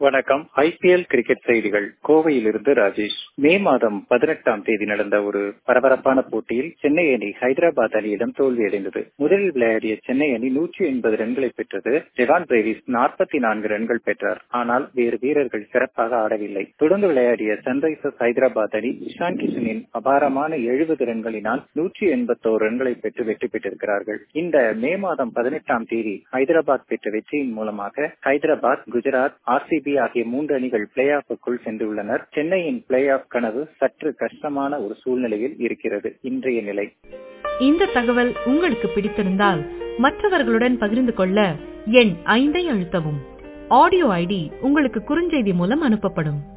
வணக்கம் IPL cricket செய்திகள் கோவையிலிருந்து ராஜேஷ் மே மாதம் பதினெட்டாம் தேதி நடந்த ஒரு பரபரப்பான போட்டியில் சென்னை அணி ஹைதராபாத் அணியிடம் தோல்வியடைந்தது முதலில் விளையாடிய சென்னை அணி நூற்றி எண்பது ரன்களை பெற்றது ஜெவான் பிரேவிஸ் நாற்பத்தி நான்கு ரன்கள் பெற்றார் ஆனால் வேறு வீரர்கள் சிறப்பாக ஆடவில்லை தொடர்ந்து விளையாடிய சன்ரைசர்ஸ் ஹைதராபாத் அணி இஷான் கிஷனின் அபாரமான எழுபது ரன்களினால் நூற்றி எண்பத்தோரு ரன்களை பெற்று வெற்றி பெற்றிருக்கிறார்கள் இந்த மே மாதம் பதினெட்டாம் தேதி ஹைதராபாத் பெற்ற வெற்றியின் மூலமாக ஹைதராபாத் குஜராத் ஆர்சிபி ஆகிய மூன்று அணிகள் பிளே ஆஃபுக்குள் சென்றுள்ளனர் சென்னையின் பிளே ஆஃப் கனவு சற்று கஷ்டமான ஒரு சூழ்நிலையில் இருக்கிறது இன்றைய நிலை இந்த தகவல் உங்களுக்கு பிடித்திருந்தால் மற்றவர்களுடன் பகிர்ந்து கொள்ள எண் ஐந்தை அழுத்தவும் ஆடியோ ஐடி உங்களுக்கு குறுஞ்செய்தி மூலம் அனுப்பப்படும்